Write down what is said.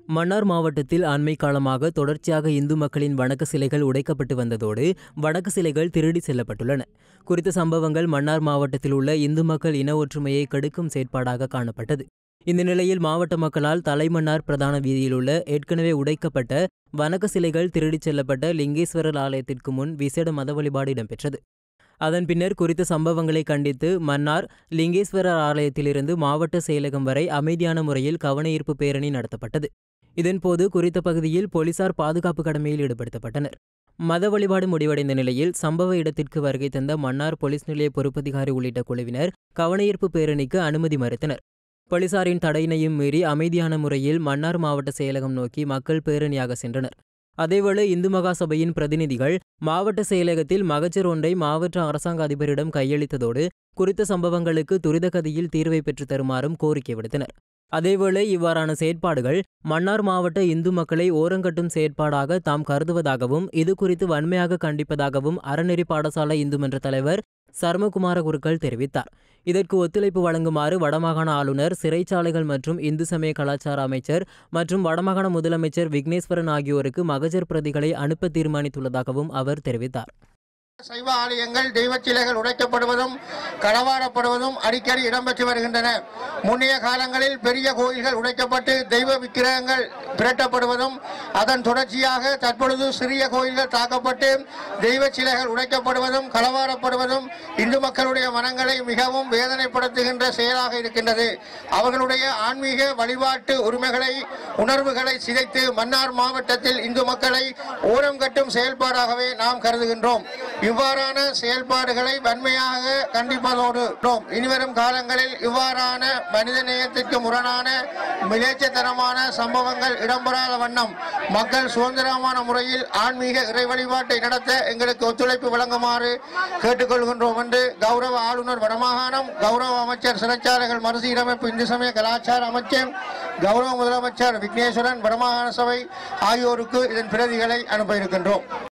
மன்னார் மாவட்டத்தில் அண்மை காலமாக தொடர்ச்சியாக இந்து மக்களின் வணக்க சிலைகள் உடைக்கப்பட்டு வந்ததோடு வணக்க சிலைகள் திருடி செல்லப்பட்டுள்ளன குறித்த சம்பவங்கள் மன்னார் மாவட்டத்தில் உள்ள இந்து மக்கள் இன ஒற்றுமையை கெடுக்கும் செயற்பாடாக காணப்பட்டது இந்த நிலையில் மாவட்ட மக்களால் தலைமன்னார் பிரதான வீதியில் உள்ள ஏற்கனவே உடைக்கப்பட்ட வணக்க சிலைகள் திருடிச் செல்லப்பட்ட லிங்கேஸ்வரர் ஆலயத்திற்கு முன் விசேட மத வழிபாடு இடம்பெற்றது அதன் பின்னர் குறித்த சம்பவங்களை கண்டித்து மன்னார் லிங்கேஸ்வரர் ஆலயத்திலிருந்து மாவட்ட செயலகம் வரை அமைதியான முறையில் கவனஈர்ப்பு பேரணி நடத்தப்பட்டது இதன்போது குறித்த பகுதியில் போலீசார் பாதுகாப்பு கடமையில் ஈடுபடுத்தப்பட்டனர் மத வழிபாடு முடிவடைந்த நிலையில் சம்பவ இடத்திற்கு வருகை தந்த மன்னார் போலீஸ் நிலைய பொறுப்பதிகாரி உள்ளிட்ட குழுவினர் கவனஈர்ப்பு பேரணிக்கு அனுமதி மறுத்தனர் போலீசாரின் தடையினையும் மீறி அமைதியான முறையில் மன்னார் மாவட்ட செயலகம் நோக்கி மக்கள் பேரணியாக சென்றனர் அதேவேளை இந்து மகா சபையின் பிரதிநிதிகள் மாவட்ட செயலகத்தில் மகஜர் ஒன்றை மாவட்ட அரசாங்க அதிபரிடம் கையளித்ததோடு குறித்த சம்பவங்களுக்கு துரித கதியில் தீர்வை பெற்றுத் தருமாறும் கோரிக்கை விடுத்தனர் அதேவேளை இவ்வாறான செயற்பாடுகள் மன்னார் மாவட்ட இந்து மக்களை ஓரங்கட்டும் செயற்பாடாக தாம் கருதுவதாகவும் இது குறித்து வன்மையாக கண்டிப்பதாகவும் அறநெறி பாடசாலை இந்து மன்ற தலைவர் சர்மகுமார குருக்கள் தெரிவித்தார் இதற்கு ஒத்துழைப்பு வழங்குமாறு வடமாகாண ஆளுநர் சிறைச்சாலைகள் மற்றும் இந்து சமய கலாச்சார அமைச்சர் மற்றும் வடமாகாண முதலமைச்சர் விக்னேஸ்வரன் ஆகியோருக்கு மகஜர் பிரதிகளை அனுப்ப தீர்மானித்துள்ளதாகவும் அவர் தெரிவித்தார் சைவ ஆலயங்கள் தெய்வச் சிலைகள் உடைக்கப்படுவதும் களவாடப்படுவதும் அடிக்கடி இடம்பெற்று வருகின்றன முன்னைய காலங்களில் பெரிய கோயில்கள் உடைக்கப்பட்டு தெய்வ விக்கிரகங்கள் பிரட்டப்படுவதும் அதன் தொடர்ச்சியாக தற்பொழுது சிறிய கோயில்கள் தாக்கப்பட்டு தெய்வ சிலைகள் உடைக்கப்படுவதும் களவாடப்படுவதும் இந்து மக்களுடைய மனங்களை மிகவும் வேதனைப்படுத்துகின்ற செயலாக இருக்கின்றது அவர்களுடைய ஆன்மீக வழிபாட்டு உரிமைகளை உணர்வுகளை சிதைத்து மன்னார் மாவட்டத்தில் இந்து மக்களை ஓரம் கட்டும் செயல்பாடாகவே நாம் கருதுகின்றோம் இவ்வாறான செயல்பாடுகளை வன்மையாக கண்டிப்பதோடு இனிவரும் காலங்களில் இவ்வாறான மனித நேயத்திற்கு முரணான மிலேச்சத்தனமான சம்பவங்கள் இடம்பெறாத வண்ணம் மக்கள் சுதந்திரமான முறையில் ஆன்மீக இறை வழிபாட்டை நடத்த எங்களுக்கு ஒத்துழைப்பு வழங்குமாறு கேட்டுக்கொள்கின்றோம் என்று கௌரவ ஆளுநர் வடமாகாணம் கௌரவ அமைச்சர் சிறைச்சாலைகள் மறுசீரமைப்பு இந்து சமய கலாச்சார அமைச்சர் கௌரவ முதலமைச்சர் விக்னேஸ்வரன் வடமாகாண சபை ஆகியோருக்கு இதன் பிரதிகளை அனுப்ப இருக்கின்றோம்